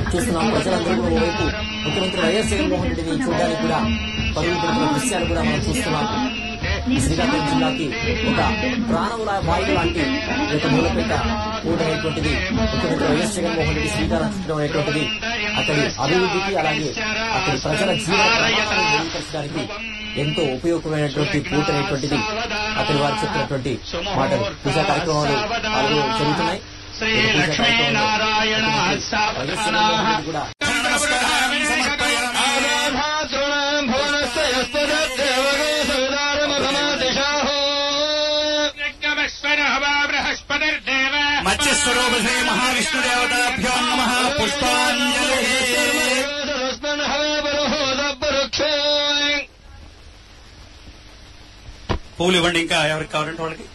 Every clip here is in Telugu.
చూస్తున్నాం ప్రజలందరూ కూడా ఓవైపు ముఖ్యమంత్రి వైఎస్ జగన్మోహన్ రెడ్డిని చూడడానికి కూడా పరుగులు పెడుతున్న దృశ్యాలు కూడా మనం చూస్తున్నాం శ్రీకాకుళం జిల్లాకి ఒక ప్రాణముల వాయువు లాంటి ఈ యొక్క మూలపేట కూట అనేటువంటిది ముఖ్యమంత్రి వైఎస్ జగన్మోహన్ రెడ్డి శ్రీకారం చుట్టడం అనేటువంటిది అక్కడి అభివృద్ధికి అలాగే అక్కడి ప్రజల జీవన ప్రమాణాలను మెరుగుపరచడానికి ఎంతో ఉపయోగమైనటువంటి పూట అనేటువంటిది అక్కడి వారు చెప్పినటువంటి మాటలు పూజా కార్యక్రమాలు అలాగే జరుగుతున్నాయి ఈ పూజా కార్యక్రమంలో వైఎస్ జగన్మోహన్ రెడ్డి కూడా మత్స్యస్వరూప శ్రీ మహావిష్ణుదేవతాభ్యో నమ పుష్పాంజలి పూలు ఇవ్వండి ఇంకా ఎవరికి కావాలంటే వాళ్ళకి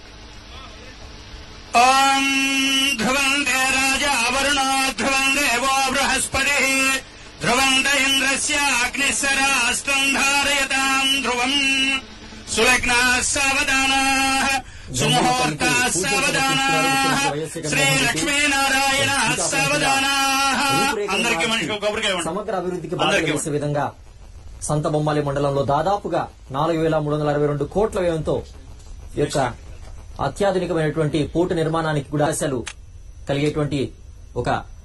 ఓం ధ్రువం దే రాజా వరుణో ధ్రువం దేవో బృహస్పతి ధ్రువం ద ఇంద్రస్య అగ్నిశరాస్త్రం ధారయతాం ధ్రువం సులగ్నా సావధానా సుముహూర్తా సావధానా శ్రీ లక్ష్మీనారాయణ సావధానా అందరికీ మనిషి కొబ్బరికాయ ఇవ్వండి. సమగ్ర అభివృద్ధికి అందరికీ బాధ్యత వేసే విధంగా సంత బొమ్మాలి మండలంలో దాదాపుగా నాలుగు వేల మూడు వందల అరవై రెండు కోట్ల వ్యయంతో ఈ యొక్క అత్యాధునికమైనటువంటి పోర్టు నిర్మాణానికి కూడా అవకాశాలు కలిగేటువంటి ఒక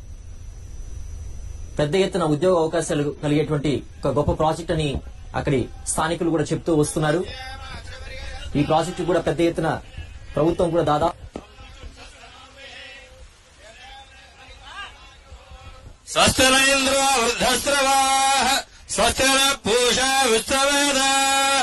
పెద్ద ఎత్తున ఉద్యోగ అవకాశాలు కలిగేటువంటి ఒక గొప్ప ప్రాజెక్ట్ అని అక్కడి స్థానికులు కూడా చెప్తూ వస్తున్నారు ఈ ప్రాజెక్టు కూడా పెద్ద ఎత్తున ప్రభుత్వం కూడా దాదాపు స్వస్తిర ఇంద్రో వృద్ధస్రవా స్వస్తిర పూషా విశ్వవేద